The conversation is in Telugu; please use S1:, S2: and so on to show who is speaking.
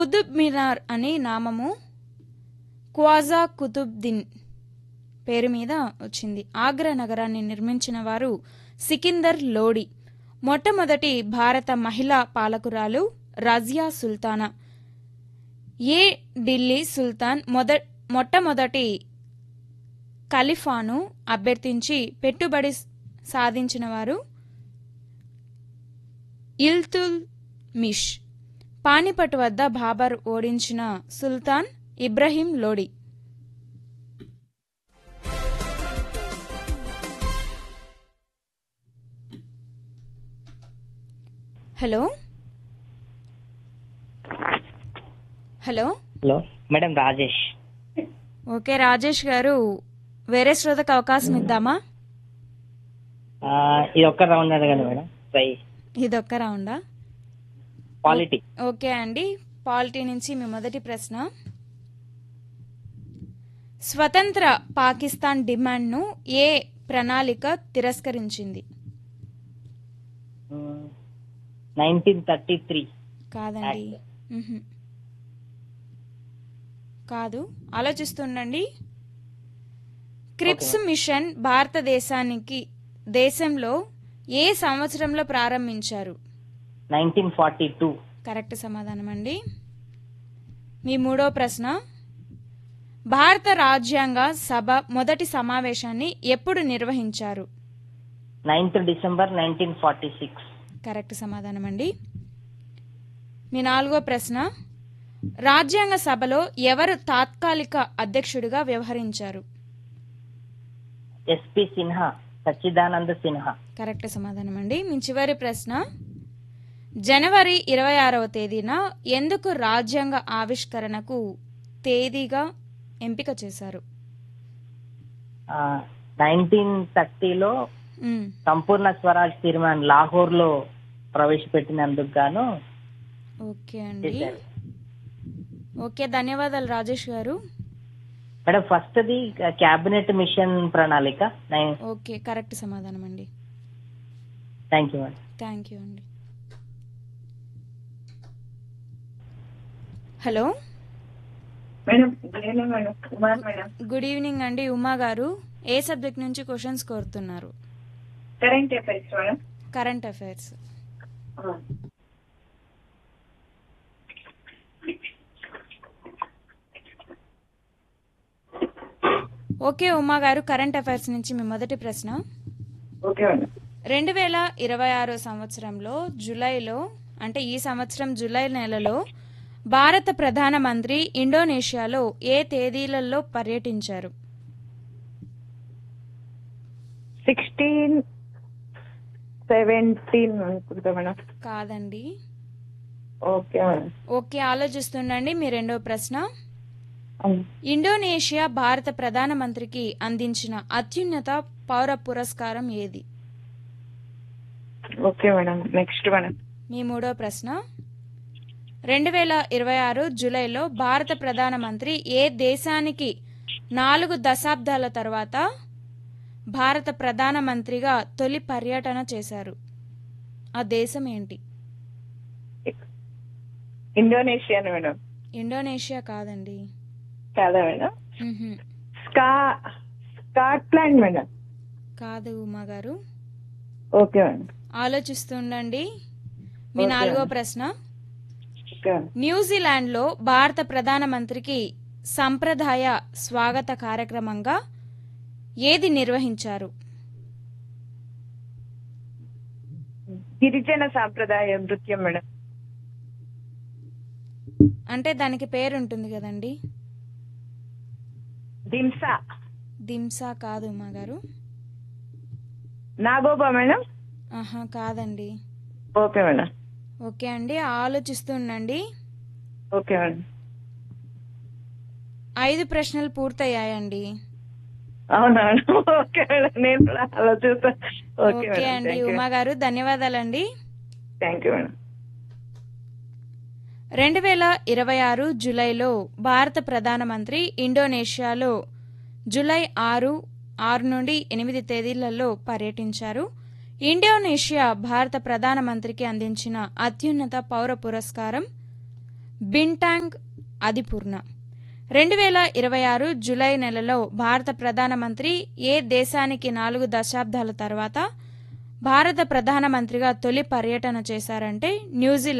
S1: కుతుబ్ మినార్ అనే నామము క్వాజా కుతుబ్దిన్ పేరు మీద వచ్చింది ఆగ్రా నగరాన్ని నిర్మించిన వారు సికిందర్ లోడి మొట్టమొదటి భారత మహిళా పాలకురాలు రజియా సుల్తానా ఏ ఢిల్లీ సుల్తాన్ మొద మొట్టమొదటి ఖలీఫాను అభ్యర్థించి పెట్టుబడి సాధించిన వారు ఇల్తుల్ మిష్ పానిపట్ వద్ద బాబర్ ఓడించిన Sultan Ibrahim Lodi hello hello
S2: hello madam Rajesh
S1: okay Rajesh garu వేరే శ్రోతకు అవకాశం ఇద్దామా
S2: ఆ, ఇది ఒక్క రౌండ్ అడగండి మేడం ట్రై
S1: ఇదొక్క రౌండా
S2: క్వాలిటీ
S1: ఓకే అండి పాలిటీ నుంచి మీ మొదటి ప్రశ్న స్వతంత్ర పాకిస్తాన్ డిమాండ్ను ఏ ప్రణాళిక తిరస్కరించింది
S2: నైన్టీన్ థర్టీ త్రీ
S1: కాదండి మ్హూ. కాదు ఆలోచిస్తుండండి క్రిప్స్ మిషన్ భారతదేశానికి దేశంలో ఏ సంవత్సరంలో ప్రారంభించారు
S2: నైన్టీన్ ఫార్టీ టూ
S1: కరెక్ట్ సమాధానం అండి మీ మూడో ప్రశ్న భారత రాజ్యాంగ సభ మొదటి సమావేశాన్ని ఎప్పుడు నిర్వహించారు
S2: ninth December nineteen forty six
S1: correct సమాధానం అండి మీ నాలుగో ప్రశ్న రాజ్యాంగ సభలో ఎవరు తాత్కాలిక అధ్యక్షుడిగా వ్యవహరించారు
S2: ఎస్పి సిన్హా సచ్చిదానంద సిన్హా
S1: కరెక్ట్ సమాధానం అండి మీ చివరి ప్రశ్న జనవరి ఇరవై ఆరవ తేదీన ఎందుకు రాజ్యాంగ ఆవిష్కరణకు తేదీగా ఎంపిక చేశారు
S2: నైన్టీన్ థర్టీలో
S1: మ్,
S2: సంపూర్ణ స్వరాజ్ తీర్మాన్ లాహోర్ లో ప్రవేశపెట్టినందుకు గాను
S1: ఓకే అండి
S2: చేశారు
S1: ఓకే ధన్యవాదాలు Rajesh garu
S2: madam first the cabinet mission ప్రణాళిక నైన్
S1: ఓకే కరెక్ట్ సమాధానం అండి
S2: thank you madam
S1: thank you అండి hello
S3: madam good evening madam Kumar madam
S1: good evening అండి ఉమా గారు ఏ సబ్జెక్ట్ నుంచి క్వశ్చన్స్ కోరుతున్నారు
S3: current affairs madam
S1: current affairs okay Uma garu current affairs నుంచి మీ మొదటి ప్రశ్న
S3: ఓకే మేడం
S1: రెండు వేల ఇరవై ఆరో సంవత్సరంలో జూలైలో అంటే ఈ సంవత్సరం జూలై నెలలో భారత ప్రధానమంత్రి ఇండోనేషియాలో ఏ తేదీలలో పర్యటించారు
S3: సిక్స్టీన్ సెవెంటీన్ అనుకుంటా మేడం
S1: కాదండి
S3: ఓకే మేడం
S1: ఓకే ఆలోచిస్తుండండి మీ రెండో ప్రశ్న
S3: అవును.
S1: ఇండోనేషియా భారత ప్రధానమంత్రికి అందించిన అత్యున్నత పౌర పురస్కారం ఏది
S3: ఓకే మేడం నెక్స్ట్ మేడం
S1: మీ మూడో ప్రశ్న రెండు వేల ఇరవై ఆరు జూలైలో భారత ప్రధానమంత్రి ఏ దేశానికి నాలుగు దశాబ్దాల తర్వాత భారత ప్రధానమంత్రిగా తొలి పర్యటన చేశారు ఆ దేశం ఏంటి
S3: ఇండోనేషియా మేడం
S1: ఇండోనేషియా కాదండి
S3: కాదా మేడం
S1: మ్హూ.
S3: స్కా స్కాట్లాండ్ మేడం
S1: కాదు ఉమా గారు
S3: ఓకే మేడం
S1: ఆలోచిస్తుండండి మీ
S3: ఓకే
S1: నాలుగో
S3: అండి.
S1: ప్రశ్న
S3: ఓకే మేడం.
S1: న్యూజిలాండ్లో భారత ప్రధానమంత్రికి సంప్రదాయ స్వాగత కార్యక్రమంగా ఏది నిర్వహించారు
S3: గిరిజన సాంప్రదాయ నృత్యం మేడం
S1: అంటే దానికి పేరు ఉంటుంది కదండి
S3: దింసా
S1: దింసా కాదు ఉమా గారు
S3: నాగోబా మేడం
S1: ఆహా కాదండి
S3: ఓకే మేడం
S1: ఓకే అండి ఆలోచిస్తూ ఉండండి
S3: ఓకే మేడం
S1: ఐదు ప్రశ్నలు పూర్తయ్యాయండి
S3: అవునా మేడం ఓకే మేడం నేను కూడా అలా చూస్తా ఓకే
S1: ఓకే
S3: మేడం
S1: అండి
S3: థ్యాంక్ యూ
S1: ఉమా గారు ధన్యవాదాలండి
S3: థ్యాంక్ యూ మేడం
S1: రెండు వేల ఇరవై ఆరు జూలైలో భారత ప్రధానమంత్రి ఇండోనేషియాలో జూలై ఆరు ఆరు నుండి ఎనిమిది తేదీలలో పర్యటించారు ఇండోనేషియా భారత ప్రధానమంత్రికి అందించిన అత్యున్నత పౌర పురస్కారం బింటాంగ్ అదిపూర్ణ రెండు వేల ఇరవై ఆరు జూలై నెలలో భారత ప్రధానమంత్రి ఏ దేశానికి నాలుగు దశాబ్దాల తర్వాత భారత ప్రధానమంత్రిగా తొలి పర్యటన చేశారంటే న్యూజిలాండ్